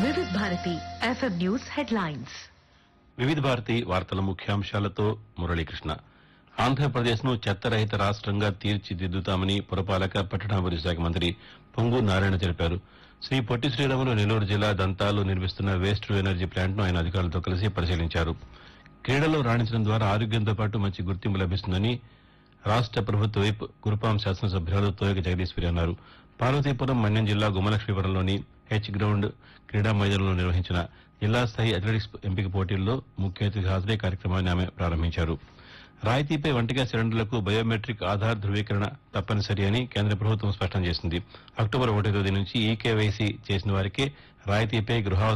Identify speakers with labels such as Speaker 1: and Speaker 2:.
Speaker 1: వివిధ Bharati FM news headlines
Speaker 2: వివిధ భారతి వార్తల ముఖ్యాంశాలతో మురళీకృష్ణ ఆంధ్రప్రదేశ్ను చెత్తరహిత రాష్ట్రంగా తీర్చిదిద్దుతామని పురపాలక పట్టణాభివృద్ధి శాఖ మంత్రి పొంగు నారాయణ తెలిపారు శ్రీ పొట్టి శ్రీరాములు నెల్లూరు జిల్లా దంతాలు నిర్మిస్తున్న వేస్ట్ టు ఎనర్జీ ప్లాంట్ను ఆయన అధికారులతో కలిసి పరిశీలించారు క్రీడల్లో రాణించడం ద్వారా ఆరోగ్యంతో పాటు మంచి గుర్తింపు లభిస్తుందని రాష్ట ప్రభుత్వ వైప్ గురుపాం శాసనసభ్యురాలు తోయక జగదీశ్వరి అన్నారు పార్వతీపురం మన్యం జిల్లా గుమ్మలక్ష్మీపురంలోని హెచ్ గ్రౌండ్ క్రీడా మైదానంలో నిర్వహించిన జిల్లా స్థాయి అథ్లెటిక్స్ ఎంపిక పోటీల్లో ముఖ్య అతిథి హాజరై కార్యక్రమాన్ని ఆమె ప్రారంభించారు రాయితీపై వంటగా సిలిండర్లకు బయోమెట్రిక్ ఆధార్ ధృవీకరణ తప్పనిసరి అని కేంద్ర ప్రభుత్వం స్పష్టం చేసింది అక్టోబర్ ఒకటో తేదీ నుంచి ఈ కేవైసీ చేసిన వారికే రాయితీపై గృహ